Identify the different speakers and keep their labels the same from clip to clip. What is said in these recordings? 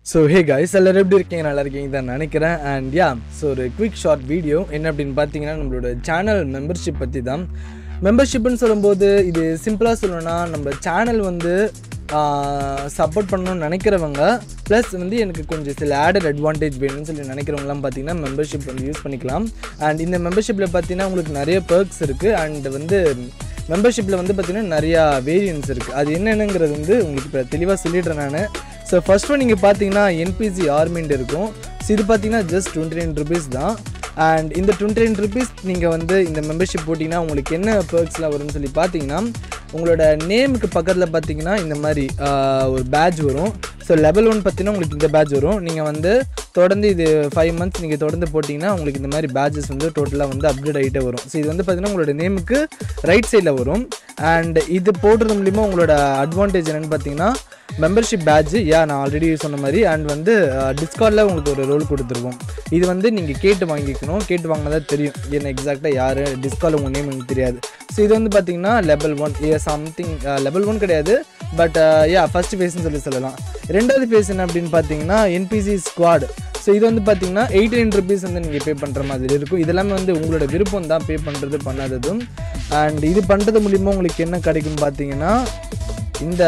Speaker 1: so ஹே guys எல்லாரும் எப்படி இருக்கீங்க நல்லா இருக்கீங்க தான் நினைக்கிறேன் அண்ட் யா ஸோ ஒரு குவிக் ஷார்ட் வீடியோ என்ன அப்படின்னு பார்த்தீங்கன்னா நம்மளோட சேனல் மெம்பர்ஷிப் பற்றி தான் மெம்பர்ஷிப்னு சொல்லும்போது இது சிம்பிளாக சொல்லணும்னா நம்ம சேனல் வந்து சப்போர்ட் பண்ணணும்னு நினைக்கிறவங்க ப்ளஸ் வந்து எனக்கு கொஞ்சம் சில ஆடட் அட்வான்டேஜ் வேணும்னு சொல்லி நினைக்கிறவங்களாம் பார்த்தீங்கன்னா மெம்பர்ஷிப் வந்து யூஸ் பண்ணிக்கலாம் அண்ட் இந்த மெம்பர்ஷிப்பில் பார்த்தீங்கன்னா உங்களுக்கு நிறைய perks இருக்குது அண்ட் வந்து மெம்பர்ஷிப்பில் வந்து பார்த்தீங்கன்னா நிறையா வேரியன்ஸ் இருக்குது அது என்னென்னங்கிறது வந்து உங்களுக்கு இப்போ தெளிவாக சொல்லிடுறேன் நான் ஸோ ஃபர்ஸ்ட் ஒன் நீங்கள் பார்த்தீங்கன்னா என்பிசி ஆர்மின்ட் இருக்கும் ஸோ இது பார்த்தீங்கன்னா ஜஸ்ட் டுவெண்ட்டி நைன் ருபீஸ் தான் அண்ட் இந்த டுவெண்ட்டி நைன் ருபீஸ் நீங்கள் வந்து இந்த மெம்பர்ஷிப் போட்டிங்கன்னா உங்களுக்கு என்ன perksலாம் வரும்னு சொல்லி பார்த்தீங்கன்னா உங்களோட நேமுக்கு பக்கத்தில் பார்த்தீங்கன்னா இந்த மாதிரி ஆஹ், ஒரு பேட்ச் வரும் ஸோ லெவல் ஒன் பார்த்தீங்கன்னா உங்களுக்கு இந்த பேட்ச் வரும் நீங்கள் வந்து தொடர்ந்து இது ஃபைவ் மந்த்ஸ் நீங்கள் தொடர்ந்து போட்டிங்கன்னா உங்களுக்கு இந்த மாதிரி பேட்சஸ் வந்து டோட்டலாக வந்து அப்டேட் ஆகிட்டே வரும் ஸோ இது வந்து பார்த்தீங்கன்னா உங்களோட நேமுக்கு ரைட் சைடில் வரும் அண்ட் இது போடுறது மூலிமா உங்களோட அட்வான்டேஜ் என்னென்னு பார்த்தீங்கன்னா மெம்பர்ஷிப் பேட்ச் யா நான் ஆல்ரெடி சொன்ன மாதிரி அண்ட் வந்து டிஸ்கார்டில் உங்களுக்கு ஒரு ரோல் கொடுத்துருவோம் இது வந்து நீங்கள் கேட்டு வாங்கிக்கணும் கேட்டு வாங்கினதா தெரியும் என்ன எக்ஸாக்டாக யார் டிஸ்கார்டில் உங்கள் நேம் எனக்கு தெரியாது ஸோ இது வந்து பார்த்தீங்கன்னா level one A something level one கிடையாது பட் யா ஃபர்ஸ்ட் ஃபேஸ்னு சொல்லி சொல்லலாம் ரெண்டாவது ஃபேஸ் என்ன அப்படின்னு பார்த்தீங்கன்னா என்பிசி ஸ்குவாட் ஸோ இது வந்து பார்த்தீங்கன்னா எயிட்டி நைன் ருபீஸ் வந்து நீங்கள் பே பண்ணுற மாதிரி இருக்கும் இதெல்லாமே வந்து உங்களோட விருப்பம் தான் பே பண்ணுறது பண்ணாததும் அண்ட் இது பண்ணுறது மூலிமா உங்களுக்கு என்ன கிடைக்கும் பார்த்தீங்கன்னா இந்த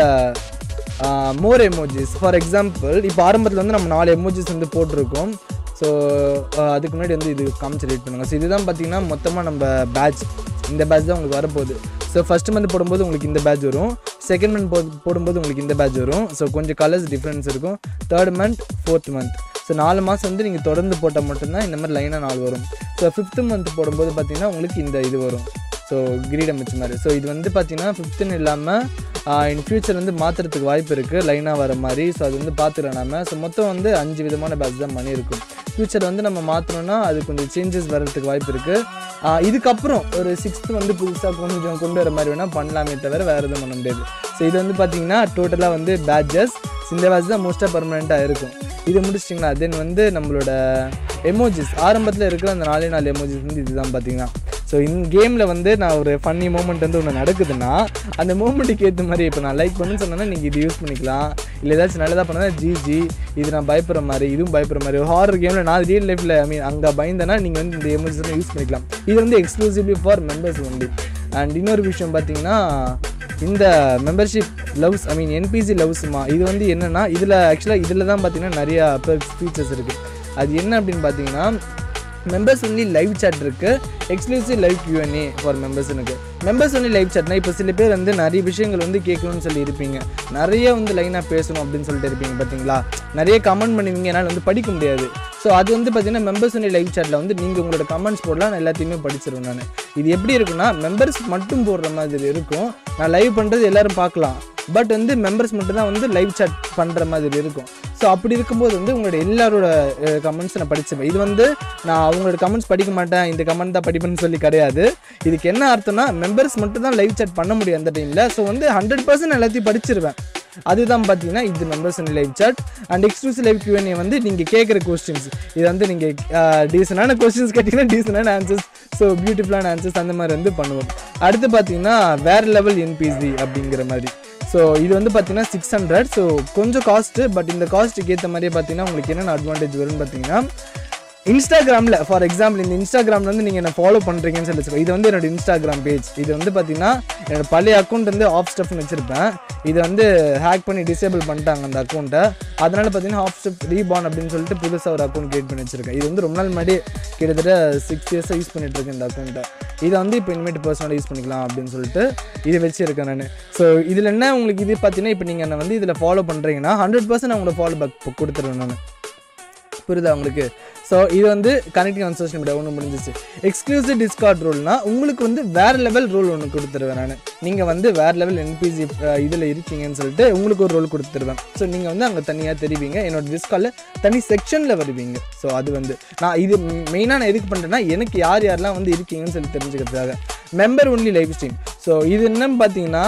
Speaker 1: மோர் எமோஜிஸ் ஃபார் எக்ஸாம்பிள் இப்போ ஆரம்பத்தில் வந்து நம்ம நாலு எமோஜிஸ் வந்து போட்டிருக்கோம் ஸோ அதுக்கு முன்னாடி வந்து இது காமிச்சு ரேட் பண்ணுங்க ஸோ இதுதான் பார்த்தீங்கன்னா மொத்தமாக நம்ம பேட்ச் இந்த பேட்ச் தான் உங்களுக்கு வரப்போகுது ஸோ ஃபஸ்ட் மந்த் போடும்போது உங்களுக்கு இந்த பேட்ச் வரும் செகண்ட் மந்த் போ போடும்போது உங்களுக்கு இந்த பேட்ச் வரும் ஸோ கொஞ்சம் கலர்ஸ் டிஃப்ரென்ஸ் இருக்கும் third month fourth month so நாலு மாதம் வந்து நீங்கள் தொடர்ந்து போட்டால் மட்டும்தான் இந்த மாதிரி லைனாக நாலு வரும் ஸோ ஃபிஃப்த்து மந்த் போடும்போது பார்த்தீங்கன்னா உங்களுக்கு இந்த இது வரும் ஸோ கிரீடம் வச்ச மாதிரி ஸோ இது வந்து பார்த்தீங்கன்னா ஃபிஃப்த்துன்னு இல்லாமல் இன் ஃபியூச்சர் வந்து மாற்றுறதுக்கு வாய்ப்பு இருக்குது லைனாக வர மாதிரி ஸோ அது வந்து பார்த்துக்கலாம் நம்ம ஸோ மொத்தம் வந்து அஞ்சு விதமான பேட்ச் தான் பண்ணியிருக்கும் ஃபியூச்சர் வந்து நம்ம மாற்றணும்னா அது கொஞ்சம் சேஞ்சஸ் வர்றதுக்கு வாய்ப்பு இருக்குது இதுக்கப்புறம் ஒரு சிக்ஸ்த்து வந்து புதுசாக கொஞ்சம் கொண்டு வர மாதிரி வேணால் பண்ணலாமே தவிர வேறு எதுவும் பண்ண முடியாது ஸோ இது வந்து பார்த்தீங்கன்னா டோட்டலாக வந்து பேட்சஸ் இந்த பேட்ச் தான் மோஸ்ட்டாக பர்மனெண்ட்டாக இருக்கும் இது முடிச்சிட்டிங்களா தென் வந்து நம்மளோட எமோஜிஸ் ஆரம்பத்தில் இருக்கிற அந்த நாலே நாலு எமோஜிஸ் வந்து இதுதான் பார்த்தீங்கன்னா ஸோ இந்த கேமில் வந்து நான் ஒரு ஃபன்னி மூமெண்ட் வந்து ஒன்று நடக்குதுன்னா அந்த மூமெண்ட்டுக்கு ஏற்ற மாதிரி இப்போ நான் லைக் பண்ணுன்னு சொன்னேன்னா நீங்கள் இது யூஸ் பண்ணிக்கலாம் இல்லை ஏதாச்சும் நல்லதாக பண்ணால் ஜிஜி இது நான் பயப்படுற மாதிரி இதுவும் பயப்படுற மாதிரி ஒரு ஹாரர் கேமில் நான் ரியல் லைஃப்பில் ஐ மீன் அங்கே பயந்தேன்னா நீங்கள் வந்து இந்த எமோஜிஸ் யூஸ் பண்ணிக்கலாம் இது வந்து exclusively for members only and இன்னொரு விஷயம் பார்த்தீங்கன்னா இந்த membership loves I mean NBC லவ்ஸ்மா இது வந்து என்னென்னா இதில் ஆக்சுவலாக இதில் தான் பார்த்தீங்கன்னா நிறையா ஃபீச்சர்ஸ் இருக்குது அது என்ன அப்படின்னு பார்த்தீங்கன்னா மெம்பர்ஸ் ஒன்லி லைவ் chat இருக்குது exclusive live Q&A for members எனக்கு மெம்பர்ஸ் ஒன்லி லைவ் chatனா இப்போ சில பேர் வந்து நிறைய விஷயங்கள் வந்து கேட்கணும்னு சொல்லி இருப்பீங்க நிறைய வந்து லைனாக பேசணும் அப்படின்னு சொல்லிட்டு இருப்பீங்க பார்த்தீங்களா நிறைய கமெண்ட் பண்ணுவீங்க என்னால் வந்து படிக்க முடியாது ஸோ அது வந்து பார்த்தீங்கன்னா மெம்பர்ஸ் ஒன்லி லைவ் chatல வந்து நீங்கள் உங்களோட கமெண்ட்ஸ் போடலாம் நான் எல்லாத்தையுமே படிச்சிருவேன் நான் இது எப்படி இருக்குன்னா மெம்பர்ஸ் மட்டும் போடுற மாதிரி இருக்கும் நான் லைவ் பண்ணுறது எல்லாரும் பார்க்கலாம் பட் வந்து மெம்பர்ஸ் மட்டும் தான் வந்து லைவ் chat பண்ணுற மாதிரி இருக்கும் ஸோ அப்படி இருக்கும்போது வந்து உங்களோட எல்லாரோட கமெண்ட்ஸ் நான் படிச்சுப்பேன் இது வந்து நான் அவங்களோட கமெண்ட்ஸ் படிக்க மாட்டேன் இந்த கமெண்ட் தான் படிப்பேன்னு சொல்லி கிடையாது இதுக்கு என்ன அர்த்தம்னா மெம்பர்ஸ் மட்டும் தான் லைவ் chat பண்ண முடியும் அந்த டைமில் ஸோ வந்து ஹண்ட்ரட் பர்சன்ட் எல்லாத்தையும் படிச்சிருவேன் அதுதான் பார்த்தீங்கன்னா இது members live chat and exclusive live Q&A வந்து நீங்கள் கேட்குற கொஸ்டின்ஸ் இது வந்து நீங்கள் டீசனான கொஸ்டின்ஸ் கேட்டிங்கன்னா டீசனான ஆன்சர்ஸ் ஸோ பியூட்டிஃபுல்லான ஆன்சர்ஸ் அந்த மாதிரி வந்து பண்ணுவோம் அடுத்து பார்த்தீங்கன்னா வேறு லெவல் என்பிசி அப்படிங்கிற மாதிரி ஸோ இது வந்து பார்த்தீங்கன்னா சிக்ஸ் ஹண்ட்ரட் ஸோ கொஞ்சம் காஸ்ட்டு பட் இந்த காஸ்ட்டுக்கு ஏற்ற மாதிரியே பார்த்தீங்கன்னா உங்களுக்கு என்னென்ன அட்வான்டேஜ் வரும்னு பார்த்தீங்கன்னா இன்ஸ்டாகிராமில் ஃபார் எக்ஸாம்பிள் இந்த இன்ஸ்டாகிராமில் வந்து நீங்கள் என்ன ஃபாலோ பண்ணுறீங்கன்னு சொல்லி வச்சுக்கோ இது வந்து என்னோட இன்ஸ்டாகிராம் பேஜ் இது வந்து பார்த்தீங்கன்னா என்னோட பழைய அக்கௌண்ட் வந்து ஆஃப் ஸ்டெப்னு வச்சுருப்பேன் இது வந்து ஹேக் பண்ணி டிசேபிள் பண்ணிட்டாங்க அந்த அக்கௌண்ட்டை அதனால பார்த்தீங்கன்னா ஆஃப் ஸ்டெப் ரீபான் அப்படின்னு சொல்லிட்டு புதுசாக ஒரு அக்கௌண்ட் கிரியேட் பண்ணி வச்சிருக்கேன் இது வந்து ரொம்ப நாள் முன்னாடி கிட்டத்தட்ட சிக்ஸ் இயர்ஸாக யூஸ் பண்ணிட்டு இருக்கேன் இந்த அக்கௌண்ட்டை இதை வந்து இப்போ இனிமேட்டு பர்சனலாக யூஸ் பண்ணிக்கலாம் அப்படின்னு சொல்லிட்டு இதை வச்சிருக்கேன் நான் ஸோ இதில் என்ன உங்களுக்கு இது பார்த்தீங்கன்னா இப்போ நீங்கள் என்ன வந்து இதில் ஃபாலோ பண்ணுறீங்கன்னா ஹண்ட்ரட் பர்சன்ட் அவங்களோட ஃபாலோ பேக் கொடுத்துருவேன் நான் புரியுதா உங்களுக்கு ஸோ இது வந்து கனெக்டிங் ஆன் சோஷியல் மீடியா ஒன்று முடிஞ்சிச்சு எக்ஸ்க்ளூசிவ் டிஸ்கார்ட் ரூல்னா உங்களுக்கு வந்து வேறு லெவல் ரூல் ஒன்று கொடுத்துருவேன் நான் நீங்கள் வந்து வேறு லெவல் என்பிசி இதில் இருக்கீங்கன்னு சொல்லிட்டு உங்களுக்கு ஒரு ரோல் கொடுத்துருவேன் ஸோ நீங்கள் வந்து அங்கே தனியாக தெரிவிங்க என்னோட டிஸ்காலில் தனி செக்ஷனில் வருவீங்க ஸோ அது வந்து நான் இது மெயினாக நான் எதுக்கு பண்ணுறேன்னா எனக்கு யார் யாரெல்லாம் வந்து இருக்கீங்கன்னு சொல்லி தெரிஞ்சுக்கிறதுக்காக member only live stream so இது என்னன்னு பார்த்தீங்கன்னா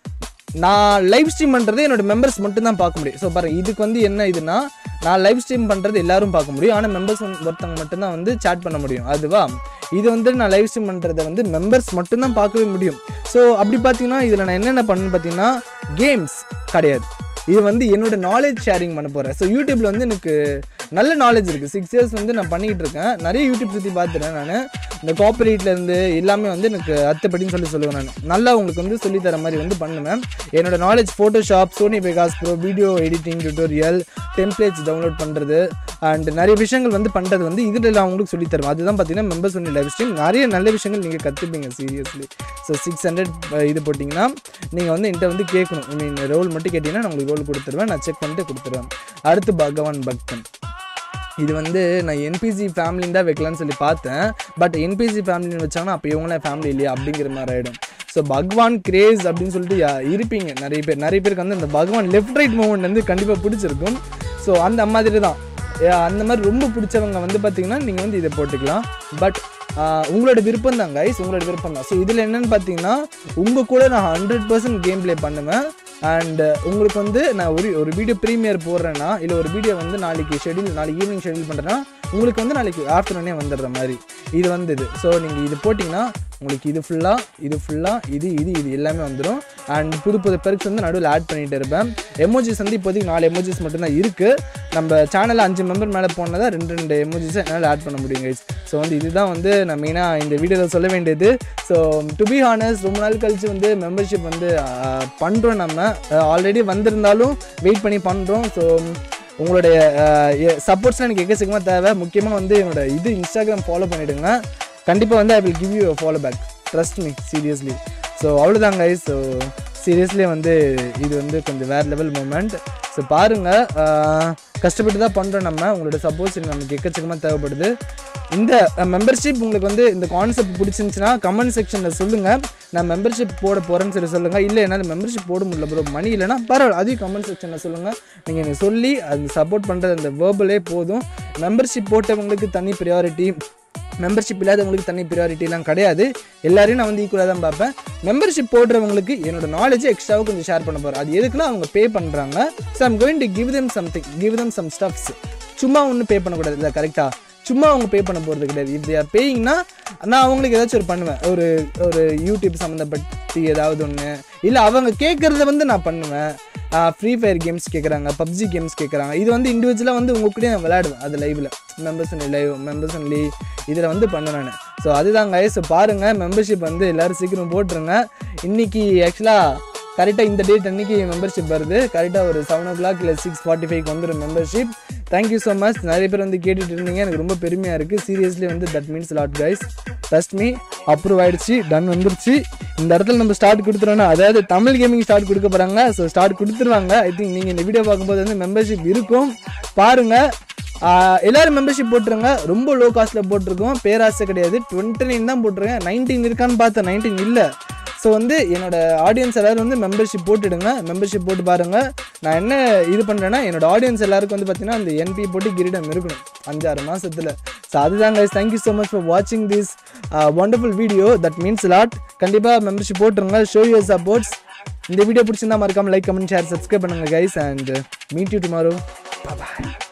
Speaker 1: நான் லைவ் ஸ்ட்ரீம் பண்ணுறது என்னோட மெம்பர்ஸ் மட்டும் தான் பார்க்க முடியும் ஸோ பாருங்க இதுக்கு வந்து என்ன இதுனா நான் லைவ் ஸ்ட்ரீம் பண்ணுறது எல்லாரும் பார்க்க முடியும் ஆனால் மெம்பர்ஸ் ஒருத்தவங்க மட்டும்தான் வந்து சேட் பண்ண முடியும் அதுவா இது வந்து நான் லைவ் ஸ்ட்ரீம் பண்ணுறதை வந்து மெம்பர்ஸ் மட்டும்தான் பார்க்கவே முடியும் ஸோ அப்படி பார்த்தீங்கன்னா இதில் நான் என்னென்ன பண்ணேன்னு பார்த்தீங்கன்னா கேம்ஸ் கிடையாது இது வந்து என்னோட நாலேஜ் ஷேரிங் பண்ண போகிறேன் ஸோ யூடியூப்பில் வந்து எனக்கு நல்ல நாலேஜ் இருக்குது சிக்ஸ் இயர்ஸ் வந்து நான் பண்ணிக்கிட்டு இருக்கேன் நிறைய யூடியூப் சுற்றி பார்த்துட்டேன் நான் இந்த காப்பரேட்ல இருந்து எல்லாமே வந்து எனக்கு அத்தைப்படின்னு சொல்லி சொல்லுவேன் நான் நல்லா உங்களுக்கு வந்து சொல்லித் தர மாதிரி வந்து பண்ணுவேன் என்னோட knowledge Photoshop Sony Vegas Pro video editing tutorial templates download பண்ணுறது அண்ட் நிறைய விஷயங்கள் வந்து பண்ணுறது வந்து இதில் நான் உங்களுக்கு சொல்லித் தருவேன் அதுதான் பார்த்தீங்கன்னா மெம்பர்ஸ் ஒன்லி லைவ் ஸ்ட்ரீம் நிறைய நல்ல விஷயங்கள் நீங்கள் கற்றுப்பீங்க சீரியஸ்லி ஸோ சிக்ஸ் ஹண்ட்ரட் இது போட்டிங்கன்னா நீங்கள் வந்து என்கிட்ட வந்து கேட்கணும் ஐ மீன் ரோல் மட்டும் கேட்டிங்கன்னா நான் உங்களுக்கு ரோல் கொடுத்துருவேன் நான் செக் பண்ணிட்டு கொடுத்துருவேன் அடுத்து பகவான் பக்தன் இது வந்து நான் என்பிசி ஃபேமிலின்னு தான் வைக்கலான்னு சொல்லி பார்த்தேன் பட் என்பிசி ஃபேமிலின்னு வச்சாங்கன்னா அப்போ இவங்களாம் ஃபேமிலி இல்லையா அப்படிங்கிற மாதிரி ஆகிடும் ஸோ பகவான் கிரேஸ் அப்படின்னு சொல்லிட்டு யா- இருப்பீங்க நிறைய பேர் நிறைய பேருக்கு வந்து இந்த பகவான் லெஃப்ட் ரைட் மூமெண்ட் வந்து கண்டிப்பாக பிடிச்சிருக்கும் ஸோ அந்த மாதிரி தான் ஏ, அந்த மாதிரி ரொம்ப பிடிச்சவங்க வந்து பார்த்தீங்கன்னா நீங்கள் வந்து இதை போட்டுக்கலாம் பட் உங்களோட விருப்பம் தான் கைஸ் உங்களோட விருப்பம் தான் ஸோ இதில் என்னென்னு பார்த்தீங்கன்னா உங்கள் கூட நான் ஹண்ட்ரட் பர்சன்ட் கேம் ப்ளே பண்ணுவேன் அண்ட் உங்களுக்கு வந்து நான் ஒரு ஒரு வீடியோ ப்ரீமியர் போடுறேன்னா இல்லை ஒரு வீடியோ வந்து நாளைக்கு ஷெடியூல் நாளைக்கு ஈவினிங் ஷெடியூல் பண்ணுறேன்னா உங்களுக்கு வந்து நாளைக்கு ஆஃப்டர்நூனே வந்துடுற மாதிரி இது வந்து இது ஸோ நீங்கள் இது போட்டிங்கன்னா உங்களுக்கு இது ஃபுல்லாக இது ஃபுல்லாக இது இது இது எல்லாமே வந்துடும் அண்ட் புது புது பெருக்ஸ் வந்து நடுவில் ஆட் பண்ணிகிட்டு இருப்பேன் எமோஜிஸ் வந்து இப்போதைக்கு நாலு எமோஜிஸ் மட்டும்தான் இருக்குது நம்ம சேனலில் அஞ்சு மெம்பர் மேலே போனதா ரெண்டு ரெண்டு எமோஜிஸை என்னால் ஆட் பண்ண முடியும் கைஸ் ஸோ வந்து இதுதான் வந்து நான் மெயினாக இந்த வீடியோவில் சொல்ல வேண்டியது ஸோ டு பி ஹானஸ்ட் ரொம்ப நாள் கழிச்சு வந்து மெம்பர்ஷிப் வந்து பண்ணுறோம் நம்ம ஆல்ரெடி வந்திருந்தாலும் வெயிட் பண்ணி பண்ணுறோம் ஸோ உங்களுடைய சப்போர்ட்ஸ்லாம் எனக்கு எக்கச்சக்கமாக தேவை முக்கியமாக வந்து என்னோட இது இன்ஸ்டாகிராம் ஃபாலோ பண்ணிவிடுங்க கண்டிப்பாக வந்து I will give you follow back trust me seriously so அவ்வளோதான் கைஸ் ஸோ சீரியஸ்லி வந்து இது வந்து கொஞ்சம் வேறு லெவல் மூமெண்ட் ஸோ பாருங்கள் கஷ்டப்பட்டு தான் பண்ணுறோம் நம்ம உங்களோட சப்போர்ட்ஸ் நமக்கு எக்கச்சக்கமாக தேவைப்படுது இந்த மெம்பர்ஷிப் உங்களுக்கு வந்து இந்த கான்செப்ட் பிடிச்சிருந்துச்சுன்னா கமெண்ட் செக்ஷனில் சொல்லுங்கள் நான் மெம்பர்ஷிப் போட போகிறேன்னு சொல்லி சொல்லுங்கள் இல்லை என்னால் மெம்பர்ஷிப் போட முடியல ப்ரோ மணி இல்லைன்னா பரவாயில்ல அதையும் கமெண்ட் செக்ஷனில் சொல்லுங்கள் நீங்கள் எனக்கு சொல்லி அது சப்போர்ட் பண்ணுறது அந்த வேர்பலே போதும் மெம்பர்ஷிப் போட்டவங்களுக்கு தனி ப்ரியாரிட்டி மெம்பர்ஷிப் இல்லாதவங்களுக்கு தனி ப்ரியாரிட்டிலாம் கிடையாது எல்லாரையும் நான் வந்து ஈக்குவலாக தான் பார்ப்பேன் மெம்பர்ஷிப் போடுறவங்களுக்கு என்னோட நாலேஜ் எக்ஸ்ட்ராவாக கொஞ்சம் ஷேர் பண்ண போகிறேன் அது எதுக்குன்னா அவங்க பே பண்ணுறாங்க so I'm going to give them something give them some stuffs சும்மா ஒன்றும் பே பண்ணக்கூடாது இல்லை கரெக்டாக சும்மா அவங்க பே பண்ண போகிறது கிடையாது if they are பேயிங்னா நான் அவங்களுக்கு ஏதாச்சும் ஒரு பண்ணுவேன் ஒரு ஒரு யூடியூப் சம்மந்தப்பட்டு ஏதாவது ஒன்று இல்லை அவங்க கேட்குறத வந்து நான் பண்ணுவேன் ஃப்ரீ ஃபயர் கேம்ஸ் கேட்குறாங்க பப்ஜி கேம்ஸ் கேட்குறாங்க இது வந்து இண்டிவிஜுவலாக வந்து உங்க கூடயே நான் விளையாடுவேன் அது லைவில் members only live members only இதில் வந்து பண்ணேன் நான் ஸோ அதுதான் guys ஸோ பாருங்கள் மெம்பர்ஷிப் வந்து எல்லோரும் சீக்கிரம் போட்டுருங்க இன்னைக்கு ஆக்சுவலாக கரெக்டாக இந்த டேட் அன்னைக்கு மெம்பர்ஷிப் வருது கரெக்டாக ஒரு செவன் ஓ கிளாக் இல்லை சிக்ஸ் ஃபார்ட்டி ஃபைவ்க்கு வந்துடும் மெம்பர்ஷிப் தேங்க்யூ ஸோ மச் நிறைய பேர் வந்து கேட்டுட்டு இருந்தீங்க எனக்கு ரொம்ப பெருமையாக இருக்குது சீரியஸ்லி வந்து that means lot guys trust me approve ஆயிடுச்சு டன் வந்துருச்சு இந்த இடத்துல நம்ம ஸ்டார்ட் கொடுத்துறோன்னா அதாவது தமிழ் கேமிங் ஸ்டார்ட் கொடுக்க போகிறாங்க ஸோ ஸ்டார்ட் கொடுத்துருவாங்க ஐ திங்க் நீங்கள் இந்த வீடியோ பார்க்கும்போது வந்து மெம்பர்ஷிப் இருக்கும் பாருங்கள் ஆஹ் எல்லாரும் மெம்பர்ஷிப் போட்டுருங்க ரொம்ப லோ காஸ்ட்டில் போட்டிருக்கோம் பேராசை கிடையாது டுவெண்ட்டி நைன் தான் போட்டிருக்கேன் நைன்டீன் இருக்கான்னு பார்த்தேன் நைன்டீன் இல்லை ஸோ வந்து என்னோட ஆடியன்ஸ் எல்லாரும் வந்து மெம்பர்ஷிப் போட்டுடுங்க மெம்பர்ஷிப் போட்டு பாருங்கள் நான் என்ன இது பண்ணுறேன்னா என்னோட ஆடியன்ஸ் எல்லாருக்கும் வந்து பார்த்தீங்கன்னா அந்த என்பி போட்டு கிரீடம் இருக்கணும் அஞ்சாறு மாசத்துல ஸோ அதுதான் guys thank you so much for வாட்சிங் this wonderful video that means lot கண்டிப்பாக மெம்பர்ஷிப் போட்டுருங்க ஷோ யூர் சப்போர்ட்ஸ் இந்த வீடியோ பிடிச்சிருந்தா மறக்காம லைக் கமெண்ட் ஷேர் சப்ஸ்கிரைப் பண்ணுங்க guys and meet you tomorrow bye